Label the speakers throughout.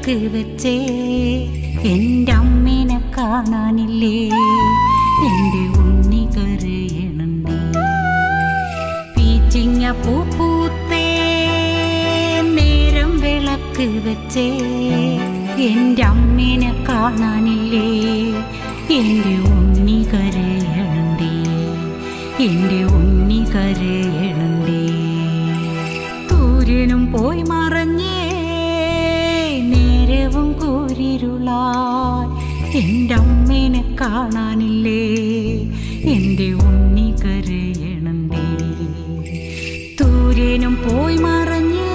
Speaker 1: വിളക്ക് വെച്ചേ എൻ്റെ അമ്മേനെ കാണാനില്ലേ എൻ്റെ ഉണ്ണി കരയണണ്ടേ പീച്ചിങ്ങ പൂ പൂത്തേ നേരം വിളക്ക് വെച്ചേ എൻ്റെ അമ്മേനെ കാണാനില്ലേ എൻ്റെ ഉണ്ണി കരയണണ്ടേ എൻ്റെ ഉണ്ണി കരയണണ്ടേ സൂര്യനും പോയി മറഞ്ഞേ നേരവും കൂരിരുളാൻ എൻ്റെ അമ്മേനെ കാണാനില്ലേ എൻ്റെ ഉണ്ണി കരയണണ്ടേ സൂര്യനും പോയി മറഞ്ഞേ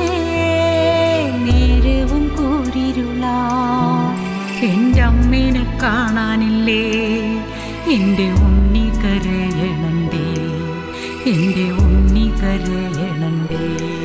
Speaker 1: നേരവും കൂരിരുളാൻ എൻ്റെ അമ്മേനെ കാണാനില്ലേ എൻ്റെ ഉണ്ണി കരയണണ്ടേ എൻ്റെ ഉണ്ണി കരയണണ്ടേ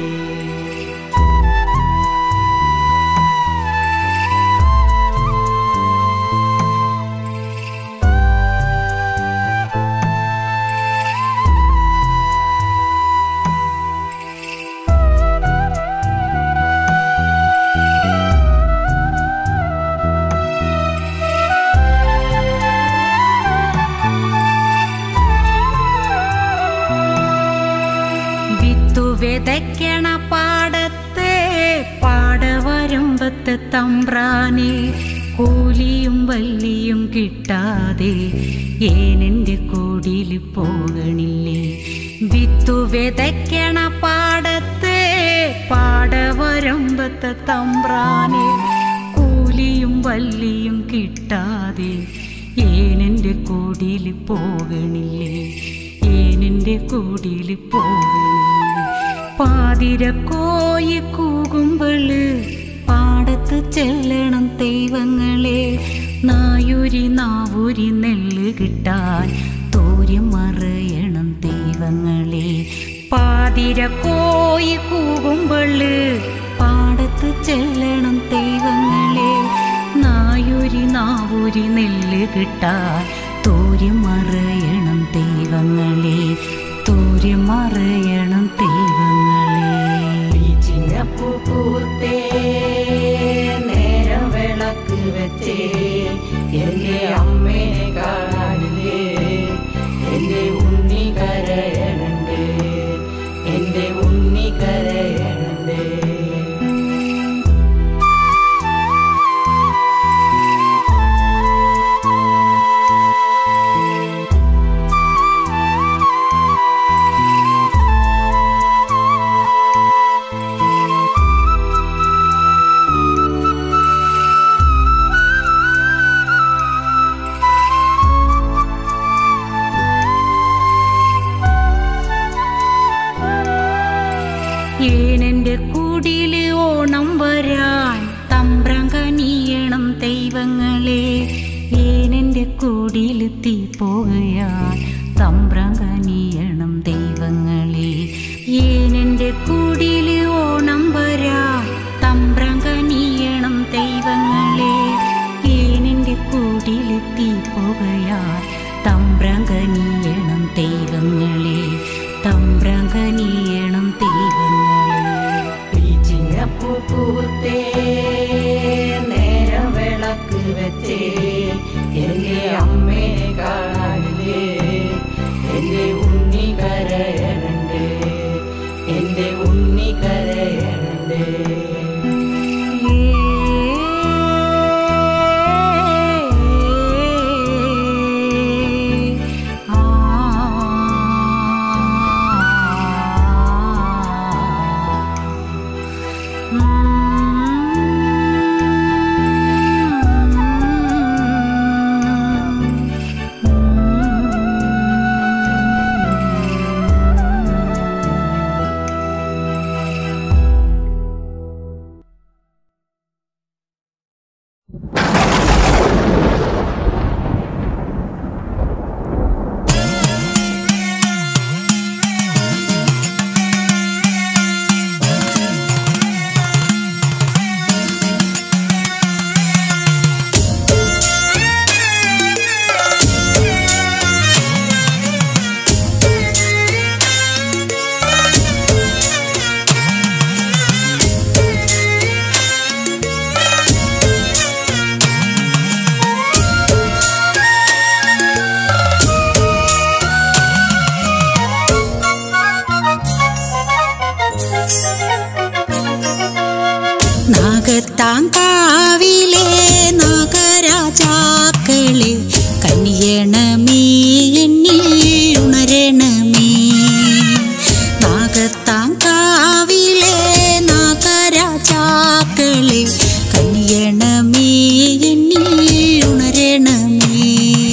Speaker 1: വിത്തു വിതയ്ക്കണ പാടത്തെ പാടവരമ്പത്തെ തമ്പ്രാനെ കൂലിയും വല്ലിയും കിട്ടാതെ ഏനെൻ്റെ കോടിയിൽ പോകണില്ലേ വിത്തു വിതയ്ക്കണ പാടത്തെ പാടവരമ്പത്തെ തമ്പ്രാനെ കൂലിയും വല്ലിയും കിട്ടാതെ ഏനെൻ്റെ കോടിയിൽ പോകണില്ലേ ഏനെൻ്റെ കോടിയിൽ പോകണില്ലേ പാതിരക്കോയി കൂകുമ്പള് പാടത്ത് ചെല്ലണം ദൈവങ്ങളെ നായൂരി നാവൂരി നെല്ല് കിട്ടാൻ തോര്യം മറയണം ദൈവങ്ങളെ പാതിരക്കോയി കൂകുമ്പള് പാടത്ത് ചെല്ലണം ദൈവങ്ങളെ നായൂരി നാവൂരി നെല്ല് കിട്ടാൻ തോര്യം മറയണം ദൈവങ്ങളെ തോര്യം മറയണം ദൈവങ്ങളെ
Speaker 2: ചിങ്ങപ്പൂ പൂത്തേ നേരം വിളക്ക് വെച്ചേ എന്റെ അമ്മേനെ കാണാനില്ലേ എന്റെ ഉണ്ണി കരയണണ്ട് എന്റെ ഉണ്ണി കരയണണ്ട്
Speaker 1: ഏനെന്റെ കൂടില് ഓണം വരാൻ തമ്പ്രം കനിയണം ദൈവങ്ങളെ ഏനെന്റെ കൂടില് തീ പോകയാൻ തമ്പ്രം കനിയണം ദൈവങ്ങളെ ഏനെന്റെ കൂടില് ഓണം വരാൻ തമ്പ്രം കനിയണം ദൈവങ്ങളെ ഏനെന്റെ കൂടില് തീ പോകയാൻ തമ്പ്രം കനിയണം ദൈവങ്ങളെ തമ്പ്രം കനിയണം ദൈവങ്ങളെ
Speaker 2: ചിങ്ങപ്പൂ പൂത്തേ നേരം വിളക്ക് വെച്ചേ എന്റെ അമ്മേനെ കാണാനില്ലേ എന്റെ
Speaker 1: നാഗത്താങ്കാവിലെ നാഗരാജാക്കളെ കനിയണമേ എന്നിൽ ഉണരണമേ നാഗത്താങ്കാവിലെ നാഗരാജാക്കളെ കനിയണമേ എന്നിൽ ഉണരണമേ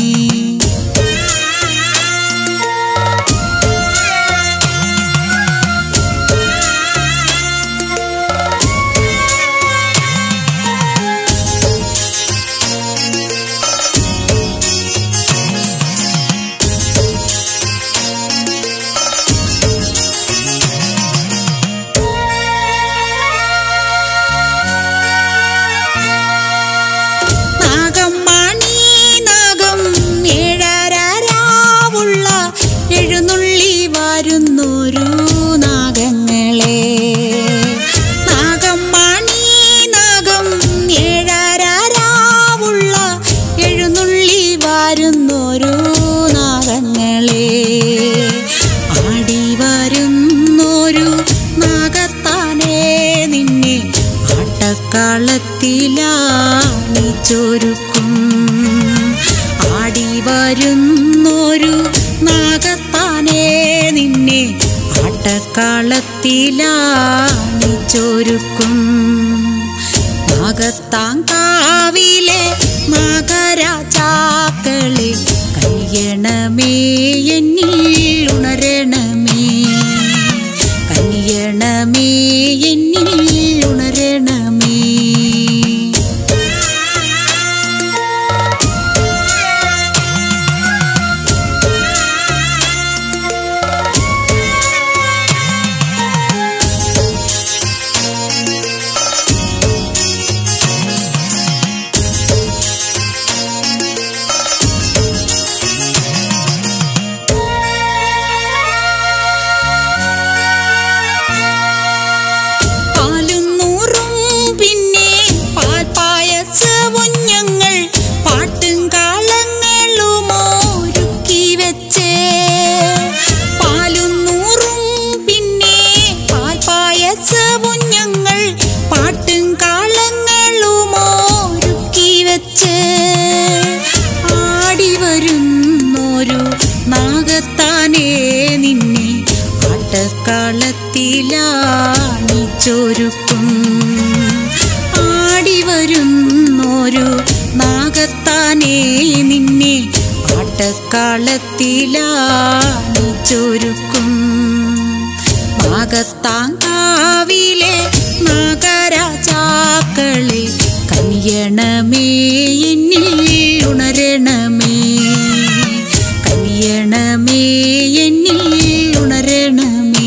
Speaker 1: നാഗം മണി നാഗം ഏഴരാവുള്ള എഴുന്നള്ളി വരുന്നൊരു നാഗങ്ങളെ നാഗം മണി നാഗം ഏഴരാവുള്ള എഴുന്നള്ളി വരുന്നൊരു നാഗങ്ങളെ ആടി വരുന്നൊരു നാഗത്താനേ നിന്നെ ആട്ടക്കളത്തിലാണി ചൊരുക്കും ആടി വരുന്നൊരു നാഗത്താനേ നിന്നെ ആട്ടക്കളത്തിലാണി ചൊരുക്കും നാഗത്താങ്കാവിലെ നാഗരാജാക്കളെ കനിയണമേ എന്നിൽ ഉണരണമേ കനിയണമേ എന്നിൽ ഉണരണമേ പാലും നൂറും പിന്നെ പാൽ പായസവും ഞങ്ങൾ പാട്ടും കാളങ്ങളും ഒരുക്കി വെച്ച് പാലും നൂറും പിന്നെ പാൽ പായസവും ഞങ്ങൾ പാട്ടും കാളങ്ങളും ഒരുക്കി വെച്ച് ആടി വരുന്നൊരു നാഗത്താനേ നിന്നെ ആട്ടക്കളത്തിലാണി ചൊരുക്കും ആടി വരുന്നൊരു നാഗത്താനേ നിന്നെ ആട്ടക്കളത്തിലാണി ചൊരുക്കും നാഗത്താങ്കാവിലെ നാഗരാജാക്കളെ കനിയണമേ എന്നിൽ ഉണരണമേ കനിയണമേ എന്നിൽ ഉണരണമേ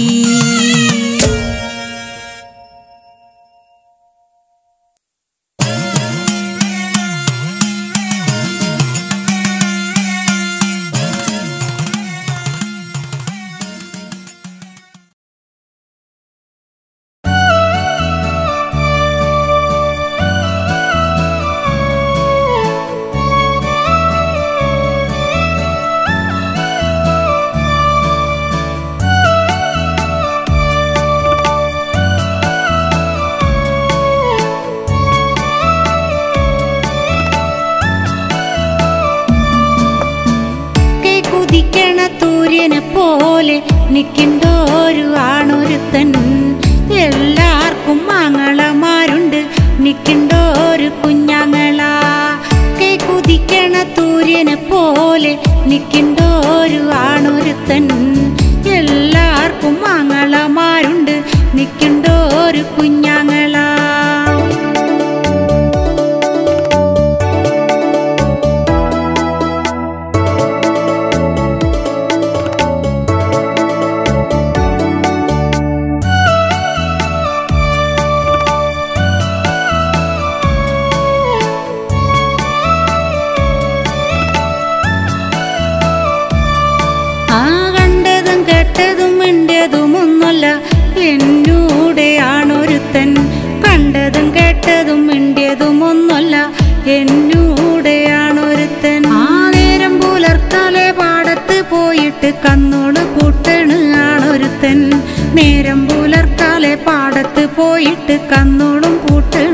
Speaker 1: കൈ കുതിക്കണ തൂര്യനെ പോലെ നിൽക്കിണ്ടോരു ആണൊരുത്തൻ എല്ലാവർക്കും മാങ്ങളമാരുണ്ട് നിൽക്കിണ്ടോരു കുഞ്ഞാങ്ങള കൈ കുതിക്കണ തൂര്യനെ പോലെ നിൽക്കിണ്ടോരു ആണൊരുത്തൻ എല്ലാവർക്കും മാങ്ങളമാരുണ്ട് നിൽക്കിണ്ടോരു കുഞ്ഞാങ്ങളാ ആ കണ്ടതും കേട്ടതും മിണ്ടതും ഒന്നല്ല എന്നൂടെയാണൊരുത്തൻ കണ്ടതും കേട്ടതും മിണ്ടിയതും ഒന്നല്ല എന്നൂടെയാണൊരുത്തൻ ആ നേരം പുലർക്കാലെ പാടത്ത് പോയിട്ട് കന്നോട് കൂട്ടണ് ആണൊരുത്തൻ നേരം പുലർക്കാലെ പാടത്ത് പോയിട്ട് കന്നോടും പൂട്ടണ്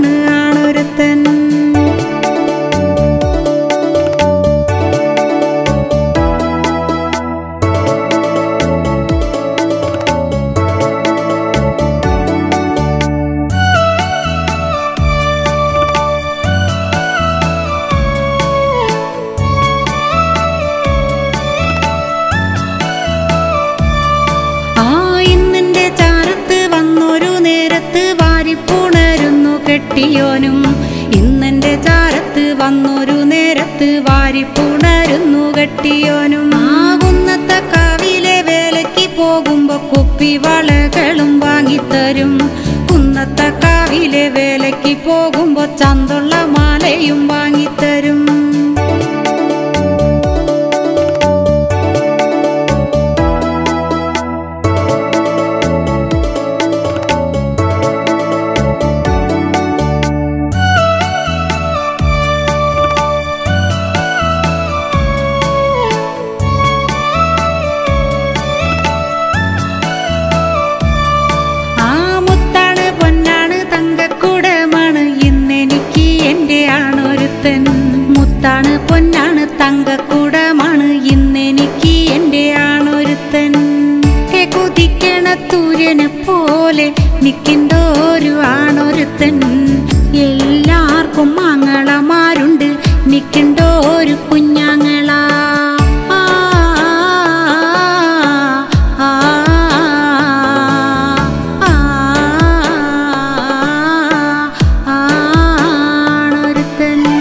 Speaker 1: കെട്ടിയോനും ഇന്നെന്റെ ചാരത്ത് വന്നൊരു നേരത്ത് വാരിപ്പുണരുന്നു കെട്ടിയോനും ആകുന്നത്തെ കാവിലെ വേലയ്ക്ക് പോകുമ്പോ കുപ്പി വളകളും വാങ്ങിത്തരും കുന്നത്തെ കാവിലെ വേലയ്ക്ക് പോകുമ്പോ ചന്തുള്ള മാലയും വാങ്ങിത്തരും ആ മുത്താണ് പൊന്നാണ് തങ്കക്കുടമാണ് ഇന്നെനിക്ക് എൻ്റെ ആണൊരുത്തൻ മുത്താണ് പൊന്നാണ് തങ്കക്കുടമാണ് ഇന്നെനിക്ക് എൻ്റെ ആണൊരുത്തൻ കെ കുതിക്കണ തൂര്യനെ പോലെ നിൽക്കിണ്ടോരു ആണൊരുത്തൻ എല്ലാവർക്കും മംഗളമാരുണ്ട് നിൽക്കിണ്ടോരു കുഞ്ഞാങ്ങളാ ആ, ആ, ആ, ആ, ആണൊരുത്തൻ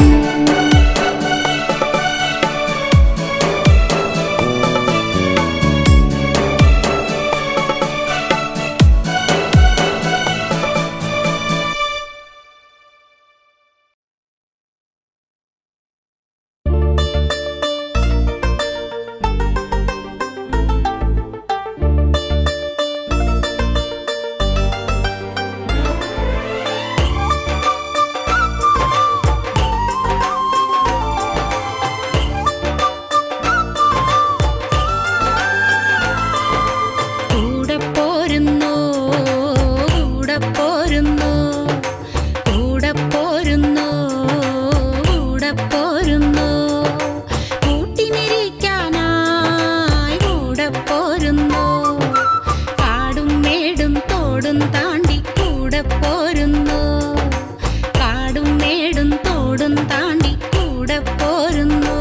Speaker 1: കൂടെ പോരുന്നു കൂടെ പോരുന്നു കൂടെ പോരുന്നു കൂടെ പോരുന്നു കൂട്ടിനിരിക്കാനായി കൂടെ പോരുന്നു കാടും മേടും തോടും താണ്ടി കൂടെ പോരുന്നു കാടും മേടും തോടും താണ്ടി കൂടെ പോരുന്നു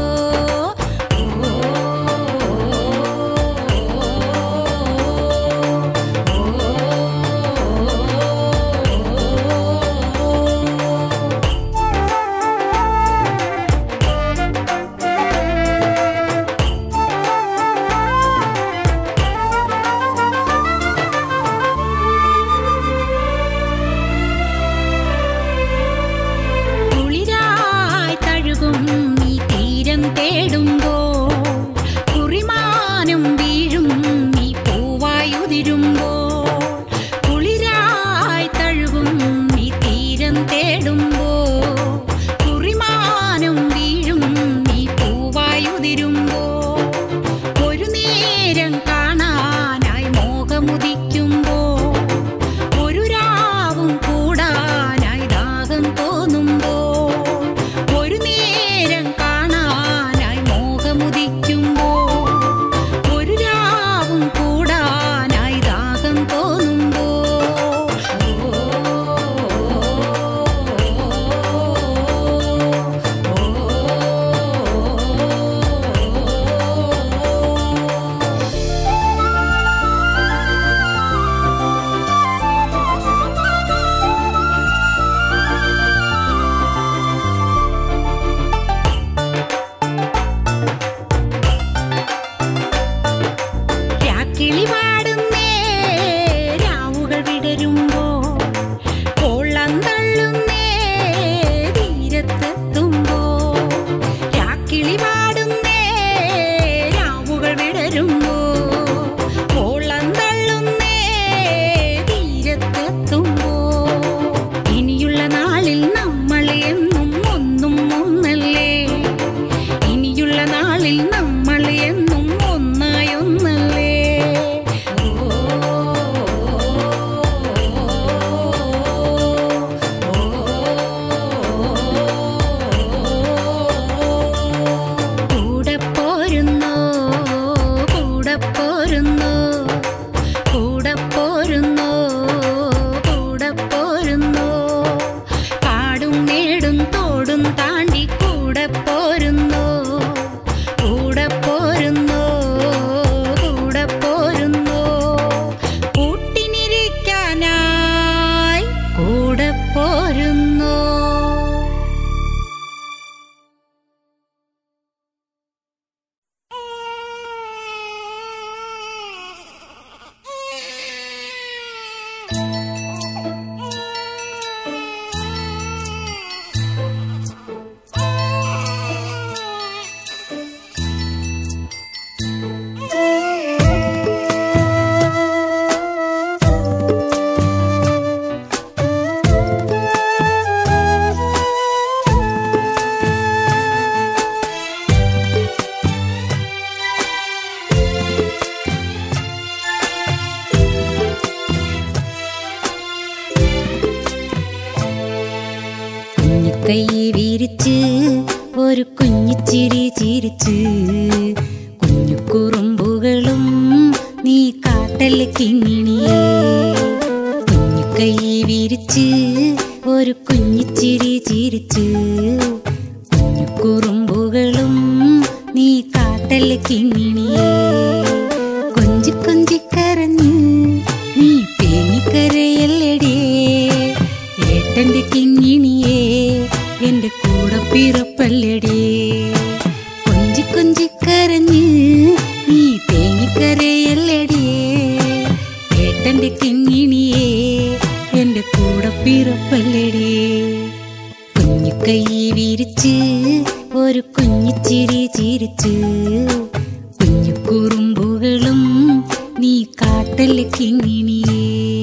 Speaker 1: കുഞ്ഞിക്കൈ വിരിച്ച് ഒരു കുഞ്ഞിച്ചിരി ചിരിച്ച് കുഞ്ഞു കുറുമ്പുകളും നീ കാട്ടൽ കിങ്ങിണിയേ കുഞ്ഞിക്കൈ വിരിച്ച് ഒരു കുഞ്ഞിച്ചിരി ചിരിച്ച് കുഞ്ഞു കുറുമ്പുകളും നീ കാട്ടൽ കിങ്ങിണിയേ കൊഞ്ചി കൊഞ്ചി കരഞ്ഞ് നീ തേങ്ങിക്കരയല്ലടിയേ ഏട്ടന്റെ കിങ്ങിണിയേ എന്റെ കൂടെ പിറപ്പല്ലടിയേ കൊഞ്ചി കൊഞ്ചി കരഞ്ഞ് നീ തേങ്ങിക്കരയല്ലടിയേ ഏട്ടന്റെ കിങ്ങിണിയേ എന്റെ കൂടെ പിറപ്പല്ലടിയേ കുഞ്ഞിക്കൈ വിരിച്ച് ഒരു കുഞ്ഞിച്ചിരി ചിരിച്ച് കുഞ്ഞു കുറുമ്പുകളും നീ കാട്ടൽ കിങ്ങിണിയേ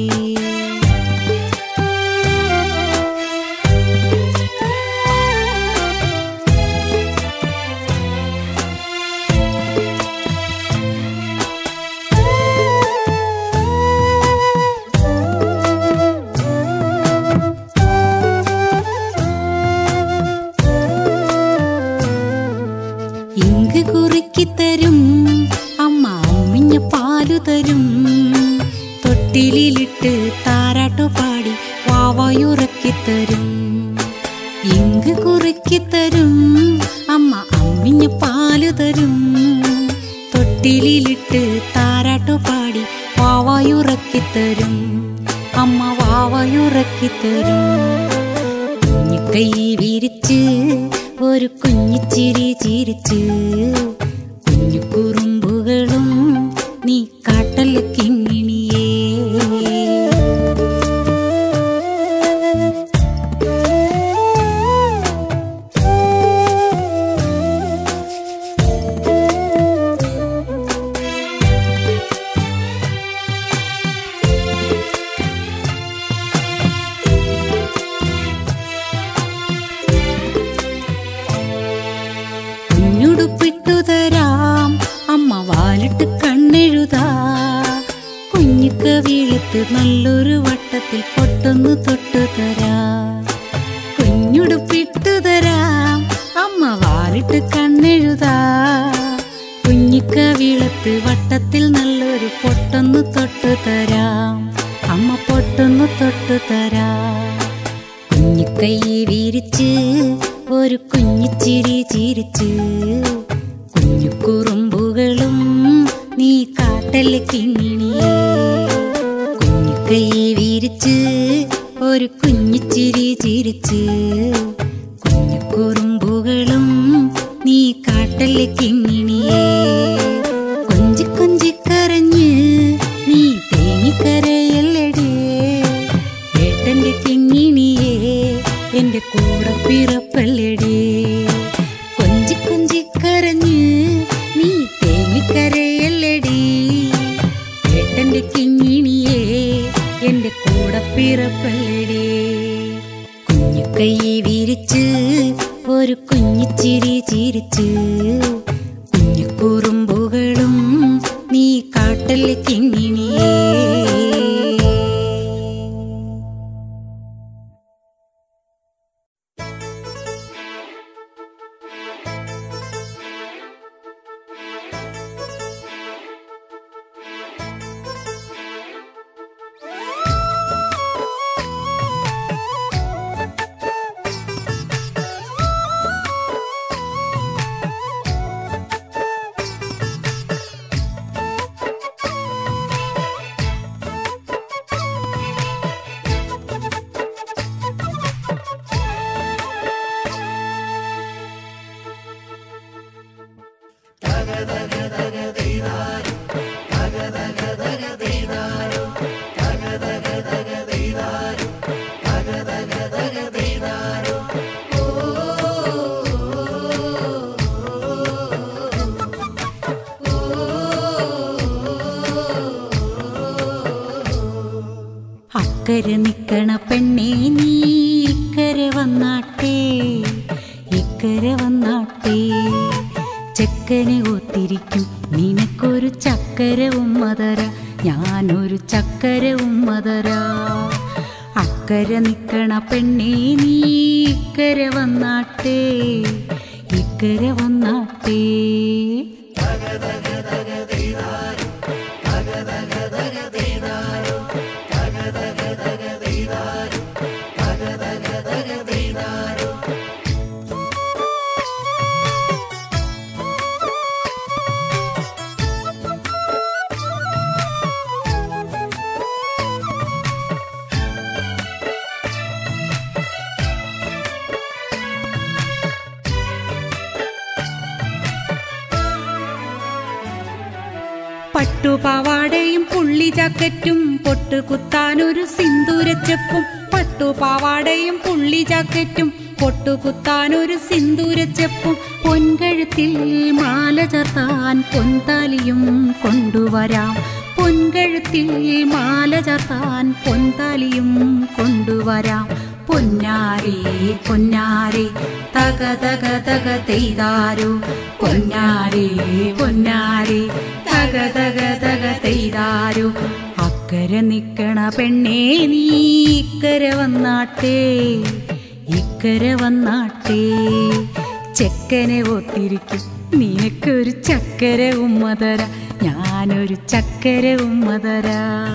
Speaker 1: ഇങ്ക് കുറുക്കി തരും അമ്മ അമ്മിഞ്ഞ പാലു തരും തൊട്ടിലിട്ട് താരാട്ടു പാടി വാവായുറക്കി തരും ഇങ്ക് കുറുക്കി തരും അമ്മ അമ്മിഞ്ഞ പാലു തരും തൊട്ടിലിട്ട് താരാട്ടു പാടി വാവായുറക്കി തരും അമ്മ വാവായുറക്കി തരും കുഞ്ഞിക്കൈ വിരിച്ച് ഒരു കുഞ്ഞിച്ചിരി ചിരിച്ച് കുഞ്ഞു കുറുമ്പുകളും നീ കാട്ടൽ കിങ്ങിണിയേ കുഞ്ഞുടുപ്പിട്ടു തരാം അമ്മ വാലിട്ട് കണ്ണെഴുതാ കുഞ്ഞിക്ക വീളത്ത് നല്ലൊരു വട്ടത്തിൽ പൊട്ടൊന്നു തൊട്ടു തരാ കുഞ്ഞുടുപ്പിട്ടു തരാം അമ്മ വാലിട്ട് കണ്ണെഴുതാ കുഞ്ഞിക്ക വീളത്ത് വട്ടത്തിൽ നല്ലൊരു പൊട്ടൊന്നു തൊട്ടു തരാം അമ്മ പൊട്ടൊന്നു തൊട്ടു തരാം കുഞ്ഞിക്കൈ വിരിച്ച് ഒരു കുഞ്ഞിച്ചിരി ചിരിച്ച് കുഞ്ഞു കുറുമ്പുകളും നീ കാട്ടൽ കിങ്ങിണിയേ കുഞ്ഞിക്കൈ വിരിച്ച് ഒരു കുഞ്ഞിച്ചിരി ചിരിച്ച് കുഞ്ഞു കുറുമ്പുകളും നീ കാട്ടൽ കിങ്ങിണിയേ കൊഞ്ചി കൊഞ്ചി കരഞ്ഞ് നീ തേങ്ങിക്കരയല്ലടേ ഏട്ടന്റെ കിങ്ങിണിയേ എന്റെ കൂടെ പിറപ്പല്ലടേ കൊഞ്ചി കൊഞ്ചി കരഞ്ഞ് നീ തേങ്ങിക്കരയല്ലടേ ഏട്ടന്റെ കിങ്ങിണിയേ എന്റെ കൂടെ പിറപ്പല്ലടേ കുഞ്ഞു കൈ വിരിച്ച് ഒരു കുഞ്ഞിച്ചിരി ചിരിച്ച് കുഞ്ഞു കുറുമ്പുകളും നീ കാട്ടൽ കിങ്ങിണിയേ അക്കരെ നിക്കണ പെണ്ണേ നീ ഇക്കരെ വന്നാട്ടെ ഇക്കരെ വന്നാട്ടെ ചെക്കനെ ഒത്തിരിക്കും നിനക്കൊരു ചക്കര ഉമ്മതര ഞാനൊരു ചക്കര ഉമ്മതര അക്കരെ നിക്കണ പെണ്ണേ നീ ഇക്കര വന്നാട്ടേ ഇക്കര വന്നാട്ടേ പട്ടുപാവാടയും പുള്ളി ജാക്കറ്റും പൊട്ട് കുത്താനൊരു സിന്ദൂരച്ചെപ്പും പട്ടുപാവാടയും പുള്ളി ജാക്കറ്റും പൊട്ടു കുത്താനൊരു സിന്ദൂരച്ചെപ്പും പൊൻകഴുത്തിൽ മാല ചാർത്താൻ പൊൻതാലിയും കൊണ്ടുവരാം പൊൻകഴുത്തിൽ മാല ചാർത്താൻ പൊൻതാലിയും കൊണ്ടുവരാം പൊന്നാരി പൊന്നാരി തക തക തക തെയ്താരു പൊന്നാരി പൊന്നാരി തക തക തക തെയ്താരു അക്കരെ നിക്കണ പെണ്ണേ നീ ഇക്കര വന്നാട്ടേ ഇക്കര വന്നാട്ടേ ചെക്കനെ ഒത്തിരിക്കും നിനക്കൊരു ചക്കര ഉമ്മതര ഞാനൊരു ചക്കര ഉമ്മതര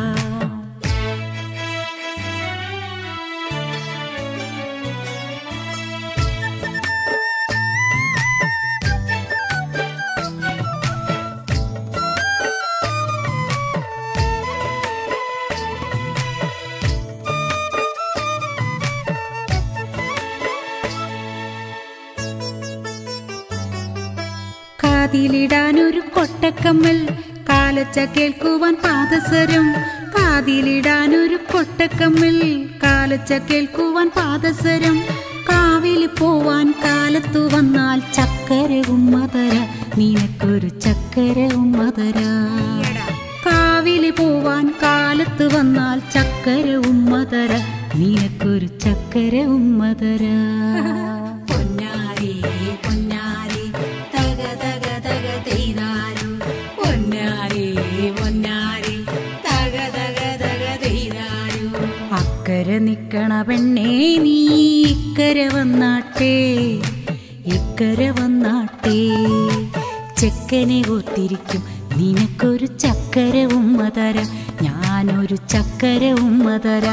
Speaker 1: കാതിലിടാനൊരു കൊട്ടക്കമ്മൽ കാലച്ച കേൾക്കുവാൻ പാദസരം കാതിലിടാനൊരു കൊട്ടക്കമ്മൽ കാലച്ച കേൾക്കുവാൻ പാദസരം കാവില് പോവാൻ കാലത്തു വന്നാൽ ചക്കര ഉമ്മതര നിനക്കൊരു ചക്കര ഉമ്മതര കാവില് പോവാൻ കാലത്ത് വന്നാൽ ചക്കര ഉമ്മതര നിനക്കൊരു ചക്കര ഉമ്മതര പൊന്നാരി പൊന്നാരി തക തക തക തെയ്താരും പൊന്നാരി പൊന്നാരി തക തക തക തെയ്താരും അക്കരെ നിക്കണ പെണ്ണേ നീ ഇക്കര വന്നാട്ടേ ഇക്കര വന്നാട്ടേ ചെക്കനെ ഒത്തിരിക്കും നിനക്കൊരു ചക്കര ഉമ്മതര ഞാനൊരു ചക്കര ഉമ്മതര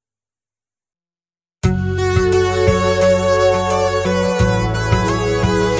Speaker 3: ും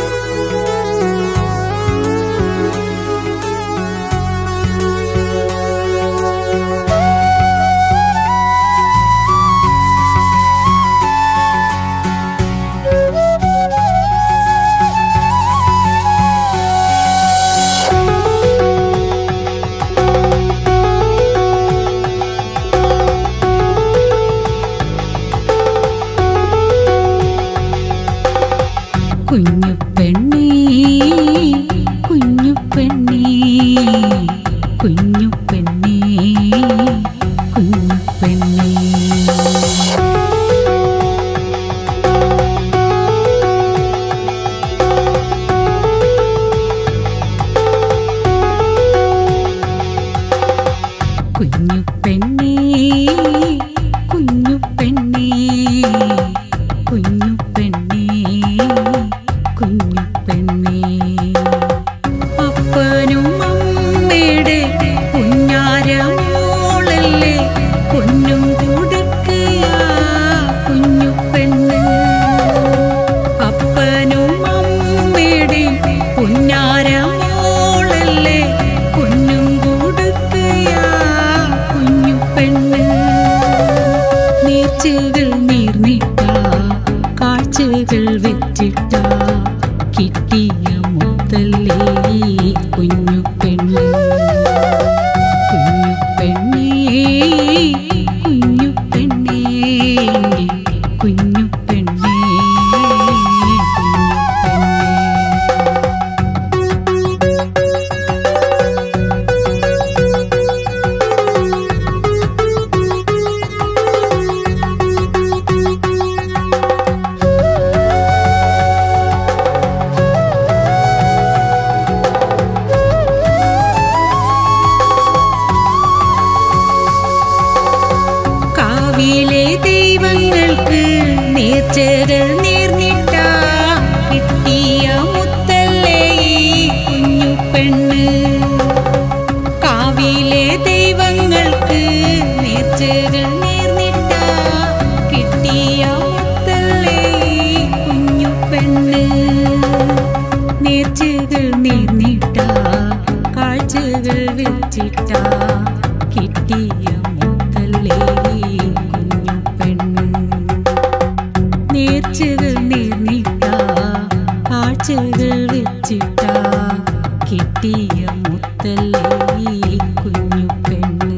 Speaker 1: നീർന്നിട്ട കാഴ്ചകൾ വെച്ചിട്ട കിട്ടിയ മുത്തല്ലേ ഈ കുഞ്ഞു പെണ്ണ് നേർച്ചകൾ നേർന്നിട്ട കാഴ്ചകൾ വെച്ചിട്ട കിട്ടിയ മുത്തല്ലേ ഈ കുഞ്ഞു പെണ്ണ്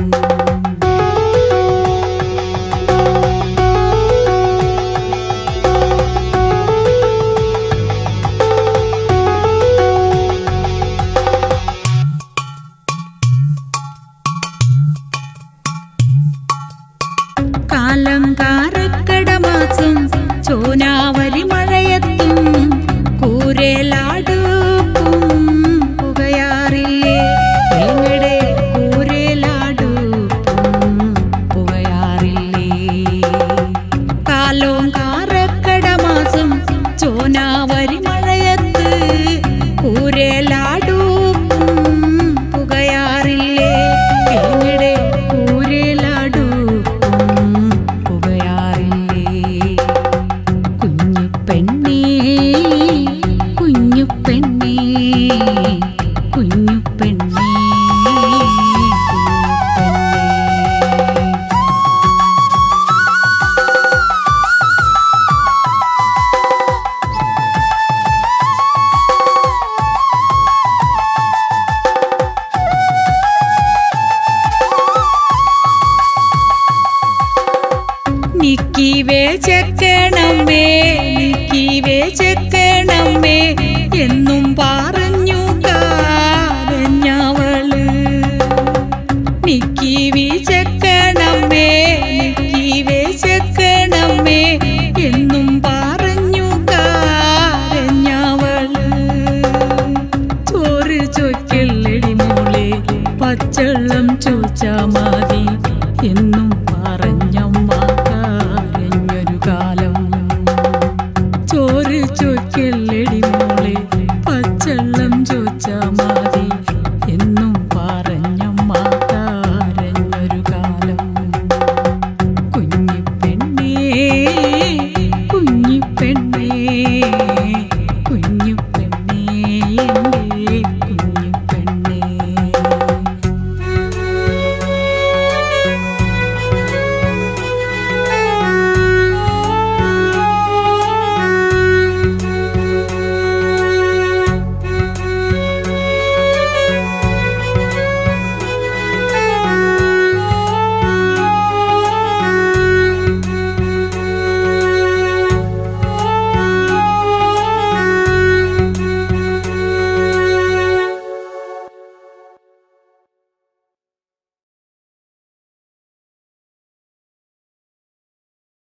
Speaker 1: കാലം കാറക്കടമാസം ചോനാവലി മഴയത്തും കൂരേലാടുപ്പും പുകയാറില്ലേ എങ്ങടെ കൂരേലാടുപ്പും പുകയാറില്ലേ കാലവും കാറക്കടമാസം ചോനാവരി മഴയത്ത് കൂരേലാടുപ്പും പുകയാറില്ലേ എങ്ങടെ കൂരേലാടുപ്പും പുകയാറില്ലേ കുഞ്ഞു പെണ്ണേ കുഞ്ഞു പെണ്ണേ കുഞ്ഞു പെണ്ണേ കുഞ്ഞു പെണ്ണേ നിക്കി വേചക്കണമേ നിക്കി വേചക്കണമേ എന്നും പാറ